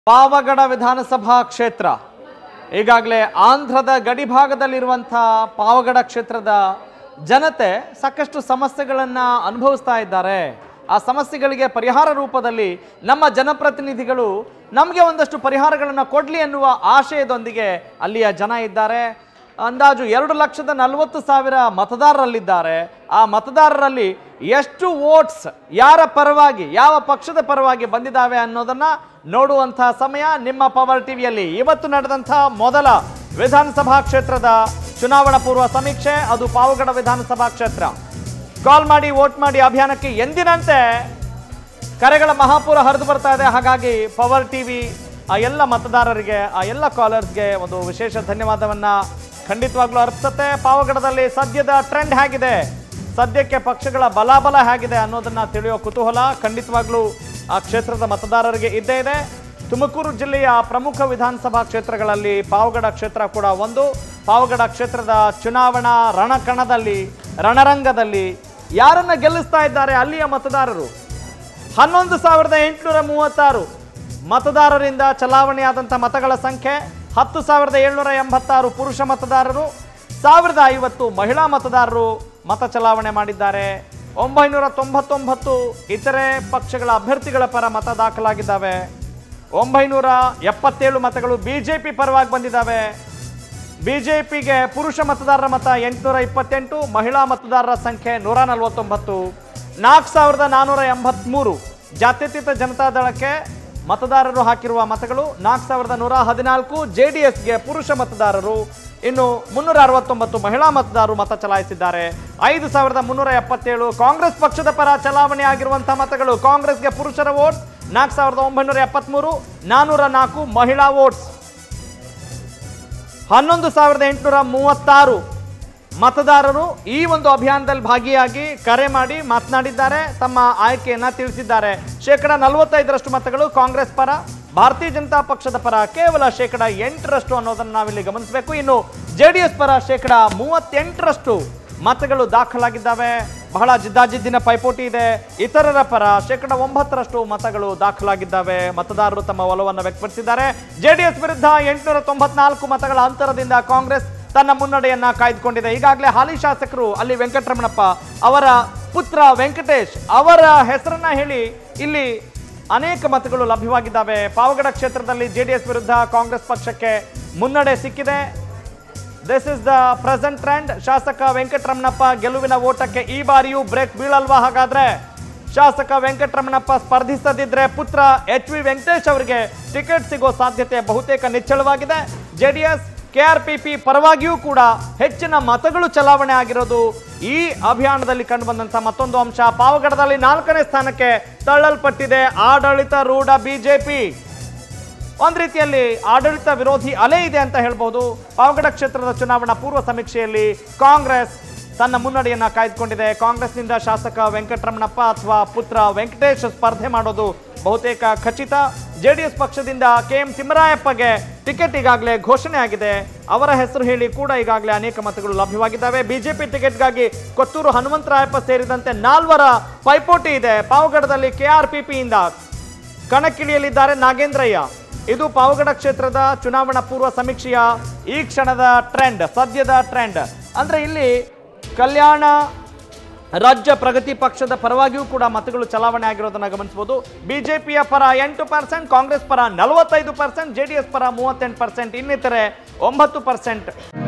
ಪಾವಗಡ ವಿಧಾನಸಭಾ ಕ್ಷೇತ್ರ ಈಗಾಗಲೇ ಆಂಧ್ರದ ಗಡಿಭಾಗದಲ್ಲಿರುವಂಥ ಪಾವಗಡ ಕ್ಷೇತ್ರದ ಜನತೆ ಸಾಕಷ್ಟು ಸಮಸ್ಯೆಗಳನ್ನು ಅನುಭವಿಸ್ತಾ ಇದ್ದಾರೆ ಆ ಸಮಸ್ಯೆಗಳಿಗೆ ಪರಿಹಾರ ರೂಪದಲ್ಲಿ ನಮ್ಮ ಜನಪ್ರತಿನಿಧಿಗಳು ನಮಗೆ ಒಂದಷ್ಟು ಪರಿಹಾರಗಳನ್ನು ಕೊಡಲಿ ಅನ್ನುವ ಆಶಯದೊಂದಿಗೆ ಅಲ್ಲಿಯ ಜನ ಇದ್ದಾರೆ ಅಂದಾಜು ಎರಡು ಲಕ್ಷದ ನಲವತ್ತು ಸಾವಿರ ಮತದಾರರಲ್ಲಿದ್ದಾರೆ ಆ ಮತದಾರರಲ್ಲಿ ಎಷ್ಟು ವೋಟ್ಸ್ ಯಾರ ಪರವಾಗಿ ಯಾವ ಪಕ್ಷದ ಪರವಾಗಿ ಬಂದಿದ್ದಾವೆ ಅನ್ನೋದನ್ನ ನೋಡುವಂತಹ ಸಮಯ ನಿಮ್ಮ ಪವರ್ ಟಿವಿಯಲ್ಲಿ ಇವತ್ತು ನಡೆದಂಥ ಮೊದಲ ವಿಧಾನಸಭಾ ಕ್ಷೇತ್ರದ ಚುನಾವಣಾ ಪೂರ್ವ ಸಮೀಕ್ಷೆ ಅದು ಪಾವಗಡ ವಿಧಾನಸಭಾ ಕ್ಷೇತ್ರ ಕಾಲ್ ಮಾಡಿ ವೋಟ್ ಮಾಡಿ ಅಭಿಯಾನಕ್ಕೆ ಎಂದಿನಂತೆ ಕರೆಗಳ ಮಹಾಪೂರ ಹರಿದು ಬರ್ತಾ ಇದೆ ಹಾಗಾಗಿ ಪವರ್ ಟಿವಿ ಆ ಎಲ್ಲ ಮತದಾರರಿಗೆ ಆ ಎಲ್ಲ ಕಾಲರ್ಸ್ಗೆ ಒಂದು ವಿಶೇಷ ಧನ್ಯವಾದವನ್ನ ಖಂಡಿತವಾಗ್ಲೂ ಅರ್ಪಿಸುತ್ತೆ ಪಾವಗಡದಲ್ಲಿ ಸದ್ಯದ ಟ್ರೆಂಡ್ ಹೇಗಿದೆ ಸದ್ಯಕ್ಕೆ ಪಕ್ಷಗಳ ಬಲಾಬಲ ಹೇಗಿದೆ ಅನ್ನೋದನ್ನ ತಿಳಿಯೋ ಕುತೂಹಲ ಖಂಡಿತವಾಗ್ಲೂ ಆ ಕ್ಷೇತ್ರದ ಮತದಾರರಿಗೆ ಇದ್ದೇ ಇದೆ ತುಮಕೂರು ಜಿಲ್ಲೆಯ ಪ್ರಮುಖ ವಿಧಾನಸಭಾ ಕ್ಷೇತ್ರಗಳಲ್ಲಿ ಪಾವಗಡ ಕ್ಷೇತ್ರ ಕೂಡ ಒಂದು ಪಾವಗಡ ಕ್ಷೇತ್ರದ ಚುನಾವಣಾ ರಣಕಣದಲ್ಲಿ ರಣರಂಗದಲ್ಲಿ ಯಾರನ್ನ ಗೆಲ್ಲಿಸ್ತಾ ಇದ್ದಾರೆ ಅಲ್ಲಿಯ ಮತದಾರರು ಹನ್ನೊಂದು ಸಾವಿರದ ಎಂಟುನೂರ ಮೂವತ್ತಾರು ಮತದಾರರಿಂದ ಚಲಾವಣೆಯಾದಂಥ ಮತಗಳ ಸಂಖ್ಯೆ ಹತ್ತು ಸಾವಿರದ ಏಳ್ನೂರ ಎಂಬತ್ತಾರು ಪುರುಷ ಮತದಾರರು ಸಾವಿರದ ಐವತ್ತು ಮಹಿಳಾ ಮತದಾರರು ಮತ ಚಲಾವಣೆ ಮಾಡಿದ್ದಾರೆ ಒಂಬೈನೂರ ತೊಂಬತ್ತೊಂಬತ್ತು ಇತರೆ ಪಕ್ಷಗಳ ಅಭ್ಯರ್ಥಿಗಳ ಪರ ಮತ ದಾಖಲಾಗಿದ್ದಾವೆ ಒಂಬೈನೂರ ಎಪ್ಪತ್ತೇಳು ಮತಗಳು ಬಿಜೆಪಿ ಪರವಾಗಿ ಬಂದಿದ್ದಾವೆ ಬಿಜೆಪಿಗೆ ಪುರುಷ ಮತದಾರರ ಮತ ಎಂಟುನೂರ ಇಪ್ಪತ್ತೆಂಟು ಮಹಿಳಾ ಮತದಾರರ ಸಂಖ್ಯೆ ನೂರ ನಲವತ್ತೊಂಬತ್ತು ನಾಲ್ಕು ಸಾವಿರದ ನಾನ್ನೂರ ಎಂಬತ್ಮೂರು ಜಾತ್ಯತೀತ ಜನತಾದಳಕ್ಕೆ ಮತದಾರರು ಹಾಕಿರುವ ಮತಗಳು ನಾಲ್ಕು ಸಾವಿರದ ನೂರ ಹದಿನಾಲ್ಕು ಜೆ ಡಿ ಎಸ್ಗೆ ಪುರುಷ ಮತದಾರರು ಇನ್ನು ಮುನ್ನೂರ ಅರವತ್ತೊಂಬತ್ತು ಮಹಿಳಾ ಮತದಾರರು ಮತ ಚಲಾಯಿಸಿದ್ದಾರೆ ಐದು ಸಾವಿರದ ಮುನ್ನೂರ ಎಪ್ಪತ್ತೇಳು ಕಾಂಗ್ರೆಸ್ ಪಕ್ಷದ ಪರ ಚಲಾವಣೆ ಆಗಿರುವಂತಹ ಮತಗಳು ಕಾಂಗ್ರೆಸ್ಗೆ ಪುರುಷರ ವೋಟ್ ನಾಲ್ಕು ಸಾವಿರದ ಒಂಬೈನೂರ ಎಪ್ಪತ್ಮೂರು ನಾನ್ನೂರ ನಾಲ್ಕು ಮಹಿಳಾ ವೋಟ್ಸ್ ಹನ್ನೊಂದು ಸಾವಿರದ ಎಂಟುನೂರ ಮೂವತ್ತಾರು ಮತದಾರರು ಈ ಒಂದು ಅಭಿಯಾನದಲ್ಲಿ ಭಾಗಿಯಾಗಿ ಕರೆ ಮಾಡಿ ಮಾತನಾಡಿದ್ದಾರೆ ತಮ್ಮ ಆಯ್ಕೆಯನ್ನ ತಿಳಿಸಿದ್ದಾರೆ ಶೇಕಡ ನಲವತ್ತೈದರಷ್ಟು ಮತಗಳು ಕಾಂಗ್ರೆಸ್ ಪರ ಭಾರತೀಯ ಜನತಾ ಪಕ್ಷದ ಪರ ಕೇವಲ ಶೇಕಡ ಎಂಟರಷ್ಟು ಅನ್ನೋದನ್ನು ನಾವಿಲ್ಲಿ ಗಮನಿಸಬೇಕು ಇನ್ನು ಜೆ ಡಿ ಎಸ್ ಪರ ಶೇಕಡ ಮೂವತ್ತೆಂಟರಷ್ಟು ಮತಗಳು ದಾಖಲಾಗಿದ್ದಾವೆ ಬಹಳ ಜಿದ್ದಾಜಿದ್ದಿನ ಪೈಪೋಟಿ ಇದೆ ಇತರರ ಪರ ಶೇಕಡ ಒಂಬತ್ತರಷ್ಟು ಮತಗಳು ದಾಖಲಾಗಿದ್ದಾವೆ ಮತದಾರರು ತಮ್ಮ ಒಲವನ್ನು ವ್ಯಕ್ತಪಡಿಸಿದ್ದಾರೆ ಜೆಡಿಎಸ್ ವಿರುದ್ಧ ಎಂಟುನೂರ ತೊಂಬತ್ನಾಲ್ಕು ಮತಗಳ ಅಂತರದಿಂದ ಕಾಂಗ್ರೆಸ್ ತನ್ನ ಮುನ್ನಡೆಯನ್ನ ಕಾಯ್ದುಕೊಂಡಿದೆ ಈಗಾಗಲೇ ಹಾಲಿ ಶಾಸಕರು ಅಲ್ಲಿ ವೆಂಕಟರಮಣಪ್ಪ ಅವರ ಪುತ್ರ ವೆಂಕಟೇಶ್ ಅವರ ಹೆಸರನ್ನ ಹೇಳಿ ಇಲ್ಲಿ ಅನೇಕ ಮತಗಳು ಲಭ್ಯವಾಗಿದ್ದಾವೆ ಪಾವಗಡ ಕ್ಷೇತ್ರದಲ್ಲಿ ಜೆಡಿಎಸ್ ವಿರುದ್ಧ ಕಾಂಗ್ರೆಸ್ ಪಕ್ಷಕ್ಕೆ ಮುನ್ನಡೆ ಸಿಕ್ಕಿದೆ this is the present trend ಶಾಸಕ ವೆಂಕಟರಮಣಪ್ಪ ಗೆಲುವಿನ ಓಟಕ್ಕೆ ಈ ಬಾರಿಯೂ ಬ್ರೇಕ್ ಬೀಳಲ್ವಾ ಹಾಗಾದ್ರೆ ಶಾಸಕ ವೆಂಕಟರಮಣಪ್ಪ ಸ್ಪರ್ಧಿಸದಿದ್ರೆ ಪುತ್ರ ಎಚ್ ವಿ ವೆಂಕಟೇಶ್ ಅವರಿಗೆ ಟಿಕೆಟ್ ಸಿಗೋ ಸಾಧ್ಯತೆ ಬಹುತೇಕ ನಿಚ್ಚಳವಾಗಿದೆ ಜೆಡಿಎಸ್ ಕೆಆರ್ಪಿಪಿ ಪರವಾಗಿಯೂ ಕೂಡ ಹೆಚ್ಚಿನ ಮತಗಳು ಚಲಾವಣೆ ಆಗಿರೋದು ಈ ಅಭಿಯಾನದಲ್ಲಿ ಕಂಡುಬಂದಂಥ ಮತ್ತೊಂದು ಅಂಶ ಪಾವಗಡದಲ್ಲಿ ನಾಲ್ಕನೇ ಸ್ಥಾನಕ್ಕೆ ತಳ್ಳಲ್ಪಟ್ಟಿದೆ ಆಡಳಿತ ರೂಢ ಬಿಜೆಪಿ ಒಂದ್ ರೀತಿಯಲ್ಲಿ ಆಡಳಿತ ವಿರೋಧಿ ಅಲೆ ಇದೆ ಅಂತ ಹೇಳ್ಬಹುದು ಪಾವಗಡ ಕ್ಷೇತ್ರದ ಚುನಾವಣಾ ಪೂರ್ವ ಸಮೀಕ್ಷೆಯಲ್ಲಿ ಕಾಂಗ್ರೆಸ್ ತನ್ನ ಮುನ್ನಡೆಯನ್ನ ಕಾಯ್ದುಕೊಂಡಿದೆ ಕಾಂಗ್ರೆಸ್ನಿಂದ ಶಾಸಕ ವೆಂಕಟರಮಣಪ್ಪ ಅಥವಾ ಪುತ್ರ ವೆಂಕಟೇಶ್ ಸ್ಪರ್ಧೆ ಮಾಡೋದು ಬಹುತೇಕ ಖಚಿತ ಜೆಡಿಎಸ್ ಪಕ್ಷದಿಂದ ಕೆ ಎಂ ತಿಮ್ಮರಾಯಪ್ಪಗೆ ಟಿಕೆಟ್ ಈಗಾಗಲೇ ಘೋಷಣೆ ಆಗಿದೆ ಅವರ ಹೆಸರು ಹೇಳಿ ಕೂಡ ಈಗಾಗಲೇ ಅನೇಕ ಮತಗಳು ಲಭ್ಯವಾಗಿದ್ದಾವೆ ಬಿಜೆಪಿ ಟಿಕೆಟ್ಗಾಗಿ ಕೊತ್ತೂರು ಹನುಮಂತರಾಯಪ್ಪ ಸೇರಿದಂತೆ ನಾಲ್ವರ ಪೈಪೋಟಿ ಇದೆ ಪಾವಗಡದಲ್ಲಿ ಕೆಆರ್ಪಿಪಿಯಿಂದ ಕಣಕ್ಕಿಳಿಯಲಿದ್ದಾರೆ ನಾಗೇಂದ್ರಯ್ಯ ಇದು ಪಾವಗಡ ಕ್ಷೇತ್ರದ ಚುನಾವಣಾ ಪೂರ್ವ ಸಮೀಕ್ಷೆಯ ಈ ಕ್ಷಣದ ಟ್ರೆಂಡ್ ಸದ್ಯದ ಟ್ರೆಂಡ್ ಅಂದ್ರೆ ಇಲ್ಲಿ ಕಲ್ಯಾಣ ರಾಜ್ಯ ಪ್ರಗತಿ ಪಕ್ಷದ ಪರವಾಗಿಯೂ ಕೂಡ ಮತಗಳು ಚಲಾವಣೆ ಆಗಿರೋದನ್ನ ಗಮನಿಸಬಹುದು ಬಿಜೆಪಿಯ ಪರ ಎಂಟು ಪರ್ಸೆಂಟ್ ಕಾಂಗ್ರೆಸ್ ಪರ ನಲವತ್ತೈದು ಪರ್ಸೆಂಟ್ ಜೆಡಿಎಸ್ ಪರ ಮೂವತ್ತೆಂಟು ಪರ್ಸೆಂಟ್ ಇನ್ನಿತರೆ ಒಂಬತ್ತು ಪರ್ಸೆಂಟ್